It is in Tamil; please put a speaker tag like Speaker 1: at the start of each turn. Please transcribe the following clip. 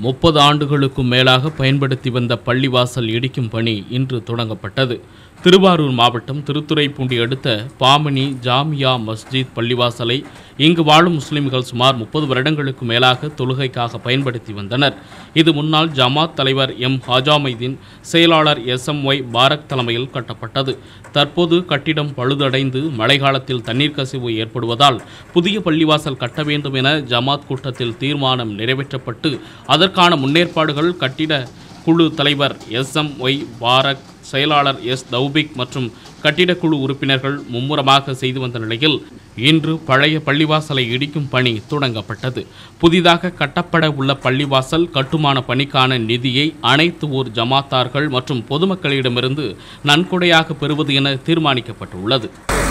Speaker 1: முப்பது ஆண்டுகளுக்கும் மேலாக பயன்படுத்தி வந்த பள்ளிவாசல் இடிக்கும் பணி இன்று தொடங்கப்பட்டது திருவாரூர் மாவட்டம் திருத்துறைப்பூண்டி அடுத்த பாமணி ஜாமியா மஸ்ஜித் பள்ளிவாசலை இங்கு வாழும் முஸ்லிம்கள் சுமார் முப்பது வருடங்களுக்கு மேலாக தொழுகைக்காக பயன்படுத்தி வந்தனர் இது முன்னாள் ஜமாத் தலைவர் எம் ஹாஜாமைதீன் செயலாளர் எஸ் எம் ஒய் பாரக் தலைமையில் கட்டப்பட்டது தற்போது கட்டிடம் பழுதடைந்து மழைக்காலத்தில் தண்ணீர் கசிவு ஏற்படுவதால் புதிய பள்ளிவாசல் கட்ட வேண்டும் என ஜமாத் கூட்டத்தில் தீர்மானம் நிறைவேற்றப்பட்டு அதற்கான முன்னேற்பாடுகள் கட்டிட குழு தலைவர் எஸ் எம் ஒய் பாரக் செயலாளர் எஸ் தௌபிக் மற்றும் கட்டிடக்குழு உறுப்பினர்கள் மும்முரமாக செய்து வந்த நிலையில் இன்று பழைய பள்ளிவாசலை இடிக்கும் பணி தொடங்கப்பட்டது புதிதாக கட்டப்பட உள்ள பள்ளிவாசல் கட்டுமான பணிக்கான நிதியை அனைத்து ஊர் ஜமாத்தார்கள் மற்றும் பொதுமக்களிடமிருந்து நன்கொடையாக பெறுவது என தீர்மானிக்கப்பட்டுள்ளது